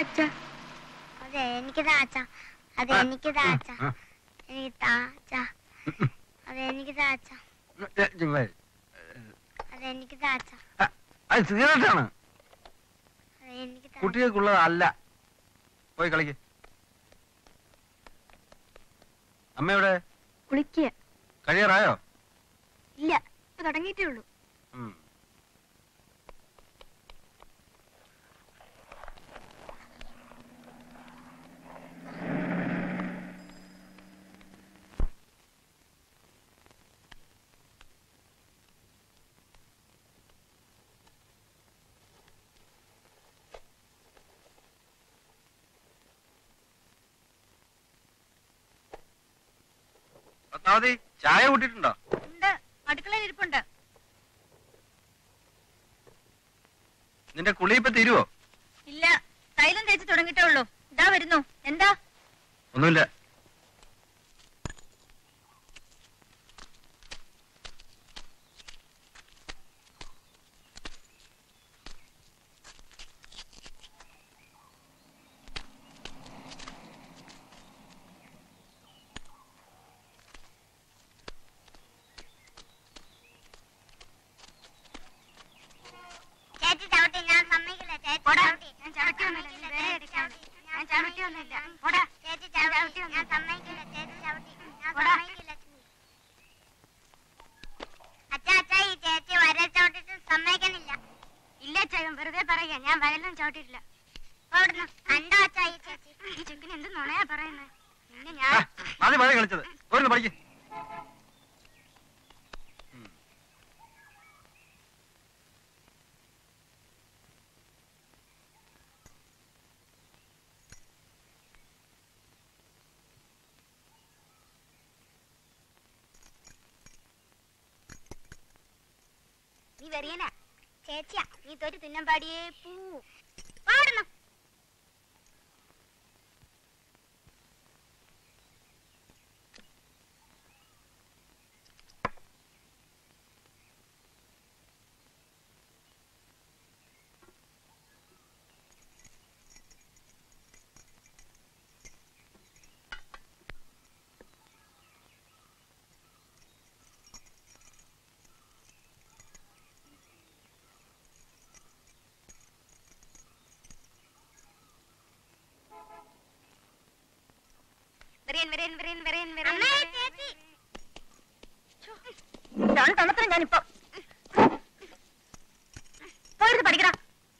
അച്ഛ അതെ എനിക്ക് താച്ച അതെ എനിക്ക് താച്ച ആ. എനിക്ക് താച്ച അതെ എനിക്ക് താച്ച ഏ, ചുമ്മാ. അതെ എനിക്ക് താച്ച ആ, അത് സിഗരറ്റാണ് അതെ എനിക്ക് താച്ച കുട്ടികൾക്കുള്ളതല്ല പോയി കളിക്ക് അമ്മയുടെ കുളിക്കുക കഴിയാറായോ ഇല്ല ഇപ്പൊ തുടങ്ങിയിട്ടേ ഉള്ളൂ ഉം. പത്മാവതി ചായ കൂട്ടിയിട്ടുണ്ടോ ഉണ്ട് അടുക്കളയിൽ ഇരിപ്പുണ്ട് നിന്റെ കുളി ഇപ്പൊ തീരുവോ ഇല്ല തൈലം തേച്ച് തുടങ്ങിയിട്ടേ ഉള്ളൂ ഇതാ വരുന്നു എന്താ ഒന്നുമില്ല ചേച്ചി ചവിട്ടി ഞാൻ സമ്മതിക്കില്ല ചേച്ചി പോടാ. ചവിട്ടി ഞാൻ ചവിട്ടിയൊന്നുമില്ല. നീ വേറെ ചേച്ചി എടുക്കാൻ ചവിട്ടി. ഞാൻ ചവിട്ടിയൊന്നുമില്ല. പോടാ. ചേച്ചി ഞാൻ ചവിട്ടി ചവിട്ടിയൊന്നുമില്ല. ഞാൻ സമ്മതിക്കില്ല ചേച്ചി ചവിട്ടി ഞാൻ പോടാ. സമ്മതിക്കില്ല അച്ഛാ അച്ഛാ ഈ ചേച്ചി വരെ ചവിട്ടിട്ട് സമ്മതിക്കണില്ല ഇല്ല ചൈവൻ വെറുതെ പറയാ ഞാൻ വയലിലും ചവിട്ടിയിട്ടില്ല അവിടുന്ന് കണ്ടോ അച്ഛാ ഈ ചേച്ചി ഈ ചെക്കൻ എന്ത് നുണയാ പറയുന്നത് പിന്നെ ആ, ഞാൻ മതി മതി കളിച്ചത് ഒരു പഠിക്ക് നീ വരിയന ചേച്ചിയാ നീ തോറ്റ് തിന്നാൻ പാടിയേ പൂ പാടുന്നു വരേൻ വരേൻ വരേൻ വരേൻ വരേൻ അമ്മേ ചേച്ചി രണ്ടെണ്ണത്തിന് ഞാനിപ്പോ പോയിരുന്ന് പഠിക്കടാ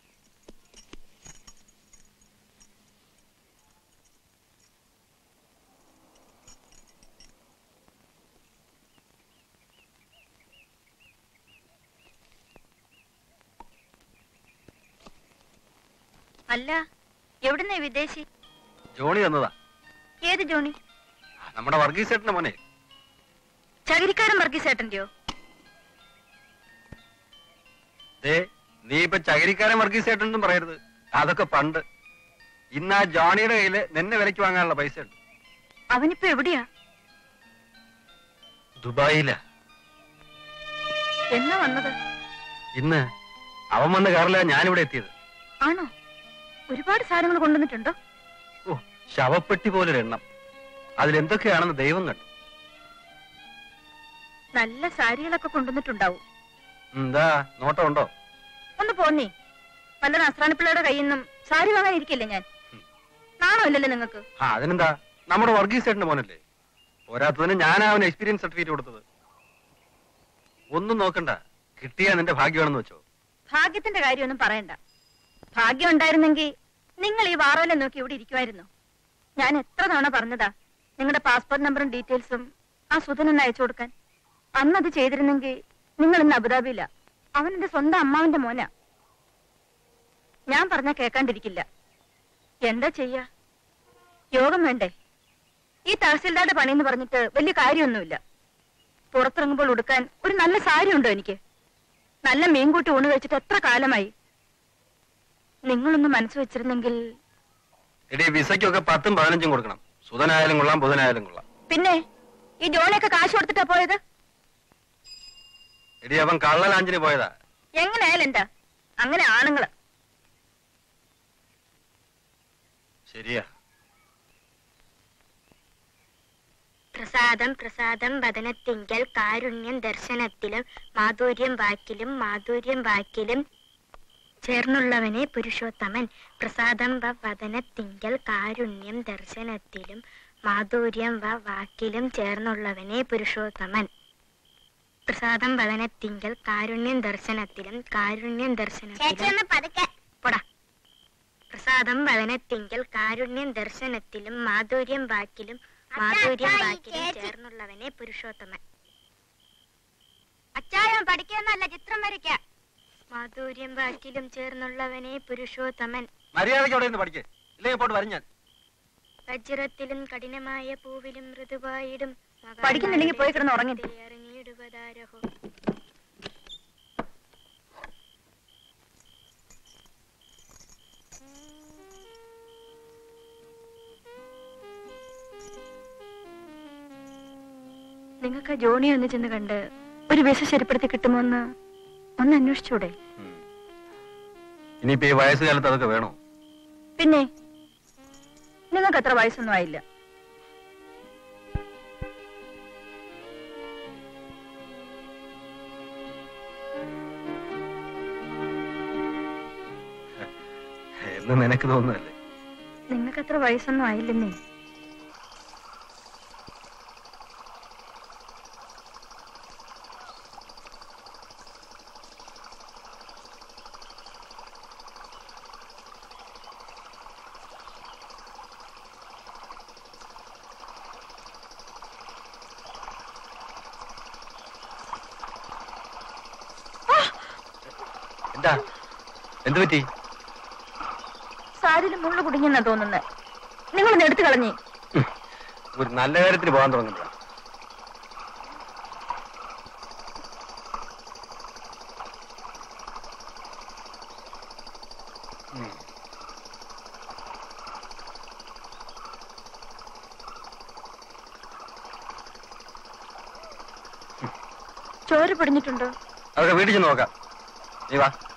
അല്ല എവിടുന്നേ വിദേശി ജോണി തന്നതാ ഏത് ജോണി നമ്മുടെ വർഗീസ് ചേട്ടന്റെ മോനെ ചകിരിക്കാരൻ വർഗീസേട്ടന്റെയോ ദേ നീ ഇപ്പൊ ചകിരിക്കാരൻ വർഗീസ് ചേട്ടൻ പറയരുത് അതൊക്കെ പണ്ട് ഇന്ന് ആ ജോണിയുടെ കയ്യില് നിന്നെ വിലക്ക് വാങ്ങാനുള്ള പൈസ ഉണ്ട് അവനിപ്പോ എവിടെയാ ദുബായില എന്നാ വന്നത് ഇന്ന് അവൻ വന്ന കാറില ഞാനിവിടെ എത്തിയത് ആണോ ഒരുപാട് സാധനങ്ങൾ കൊണ്ടുവന്നിട്ടുണ്ടോ ഓ ശവപ്പെട്ടി പോലൊരു എണ്ണം അതിലെന്തൊക്കെയാണെന്ന് ദൈവം കണ്ടു നല്ല സാരികളൊക്കെ കൊണ്ടുവന്നിട്ടുണ്ടാവും എന്താ നോട്ടം ഉണ്ടോ ഒന്ന് പോന്നേ വല്ല നസ്രാണിപ്പിള്ളയുടെ കയ്യിൽ നിന്നും സാരി വാങ്ങാൻ ഇരിക്കില്ലേ ഞാൻ നാണോ ഇല്ലല്ലോ നിങ്ങൾക്ക് ആ അതിനെന്താ നമ്മുടെ വർഗീസ് ചേട്ടന്റെ മോനല്ലേ പോരാത്തതിന് ഞാനാ അവന് എക്സ്പീരിയൻസ് സർട്ടിഫിക്കറ്റ് കൊടുത്തത് ഒന്നും നോക്കണ്ട കിട്ടിയാ നിന്റെ ഭാഗ്യമാണെന്ന് വെച്ചോ ഭാഗ്യത്തിന്റെ കാര്യമൊന്നും പറയണ്ട ഭാഗ്യം ഉണ്ടായിരുന്നെങ്കിൽ നിങ്ങൾ ഈ വാറോലെ നോക്കി ഇവിടെ ഇരിക്കുമായിരുന്നു ഞാൻ എത്ര തവണ പറഞ്ഞതാ നിങ്ങളുടെ പാസ്പോർട്ട് നമ്പറും ഡീറ്റെയിൽസും ആ സുധനൊന്ന് അയച്ചു കൊടുക്കാൻ അന്നത് ചെയ്തിരുന്നെങ്കിൽ നിങ്ങൾ ഇന്ന് അബുദാബിയില്ല അവൻ എന്റെ സ്വന്തം അമ്മാവിന്റെ മോനാ ഞാൻ പറഞ്ഞ കേൾക്കാണ്ടിരിക്കില്ല എന്താ ചെയ്യാ യോഗം വേണ്ടേ ഈ തഹസിൽദാരുടെ പണിയെന്ന് പറഞ്ഞിട്ട് വലിയ കാര്യമൊന്നുമില്ല പുറത്തിറങ്ങുമ്പോൾ ഉടുക്കാൻ ഒരു നല്ല സാരി ഉണ്ടോ എനിക്ക് നല്ല മീൻകൂട്ടി ഊണ് കഴിച്ചിട്ട് എത്ര കാലമായി നിങ്ങളൊന്ന് മനസ്സ് വെച്ചിരുന്നെങ്കിൽ എടി വിസയ്ക്കൊക്കെ പത്തും പതിനഞ്ചും കൊടുക്കണം സുധനായാലും കൊള്ളാം ബുധനായാലും കൊള്ളാം പിന്നെ ഈ ജോണിയൊക്കെ കാശ് കൊടുത്തിട്ടാ പോയത് എടി അവൻ കള്ളലാഞ്ചിന് പോയതാ എങ്ങനെയായാലും എന്താ അങ്ങനെ ആണുങ്ങള് ശരിയാ പ്രസാദം പ്രസാദം വദനത്തിങ്കൽ കാരുണ്യം ദർശനത്തിലും മാധുര്യം വാക്കിലും മാധുര്യം വാക്കിലും ചേർന്നുള്ളവനെ പുരുഷോത്തമൻ പ്രസാദം വ വദനത്തിങ്കൽ കാരുണ്യം ദർശനത്തിലും മാധുര്യം വ വാക്കിലും ചേർന്നുള്ളവനെ പുരുഷോത്തമൻ പ്രസാദം വദനത്തിങ്കൽ കാരുണ്യം ദർശനത്തിലും കാരുണ്യം ദർശനത്തിലും പോടാ പ്രസാദം വദനത്തിങ്കൽ കാരുണ്യം ദർശനത്തിലും മാധുര്യം വാക്കിലും മാധുര്യം വാക്കിലും ചേർന്നുള്ളവനെ പുരുഷോത്തമൻ അച്ചായം പഠിക്കാന്നല്ല ചിത്രം വരയ്ക്ക മാധുര്യം വാക്കിലും ചേർന്നുള്ളവനെ പുരുഷോത്തമൻ മര്യാദയ്ക്ക് അവിടെ നിന്ന് പഠിക്കേ ഇല്ലെങ്കിൽ പോട്ട് വരും ഞാൻ വജ്രത്തിലും കഠിനമായ പൂവിലും മൃദുവായിടും പഠിക്കുന്നില്ലെങ്കിൽ പോയി കിടന്ന് ഉറങ്ങി. അറിഞ്ഞിടുവതാരഹോ നിങ്ങൾക്ക് ആ ജോണി ഒന്ന് ചെന്ന് കണ്ട് ഒരു വിശ ശരിപ്പെടുത്തി കിട്ടുമോന്ന് ഒന്ന് അന്വേഷിച്ചൂടെ ഉം. ഇനിയിപ്പോ ഈ വയസ്സുകാലത്ത് അതൊക്കെ വേണോ പിന്നെ നിങ്ങൾക്ക് അത്ര വയസ്സൊന്നും ആയില്ല എന്ന് നിനക്ക് തോന്നുന്നല്ലേ നിങ്ങൾക്ക് അത്ര വയസ്സൊന്നും ആയില്ലെന്നേ എന്താ എന്ത് പറ്റി സാരിയിൽ മുള്ളു കുടുങ്ങിയെന്നാ തോന്നുന്നത് നിങ്ങളൊന്ന് എടുത്തു കളഞ്ഞേ ഉം. ഒരു നല്ല കാര്യത്തിന് പോകാൻ തുടങ്ങുമ്പോഴാ ഉം. ചോര പൊടിഞ്ഞിട്ടുണ്ടോ അതൊക്കെ വീട്ടിൽ ചെന്ന് നോക്കാം നീ വാ